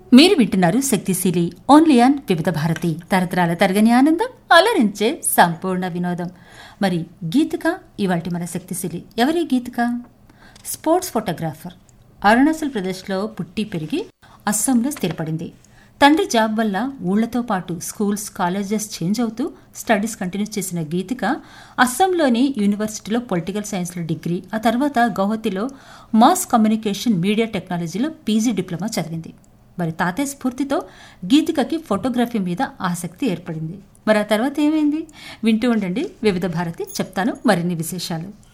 మీరు వింటున్నారు శక్తిశీలి ఓన్లీ ఆన్ వివిధ భారతి తరతరాల తరగని ఆనందం అలరించే సంపూర్ణ వినోదం మరి గీతిక ఇవాటి మన శక్తిశీలి ఎవరి గీతిక స్పోర్ట్స్ ఫోటోగ్రాఫర్ అరుణాచల్ ప్రదేశ్లో పుట్టి పెరిగి అస్సాంలో స్థిరపడింది తండ్రి జాబ్ వల్ల ఊళ్లతో పాటు స్కూల్స్ కాలేజెస్ చేంజ్ అవుతూ స్టడీస్ కంటిన్యూ చేసిన గీతిక అస్సాంలోని యూనివర్సిటీలో పొలిటికల్ సైన్స్లో డిగ్రీ ఆ తర్వాత గౌహతిలో మాస్ కమ్యూనికేషన్ మీడియా టెక్నాలజీలో పీజీ డిప్లొమా చదివింది మరి తాతయ్య స్ఫూర్తితో గీతికకి ఫోటోగ్రఫీ మీద ఆసక్తి ఏర్పడింది మరి ఆ తర్వాత ఏమైంది వింటూ ఉండండి వివిధ భారతి చెప్తాను మరిన్ని విశేషాలు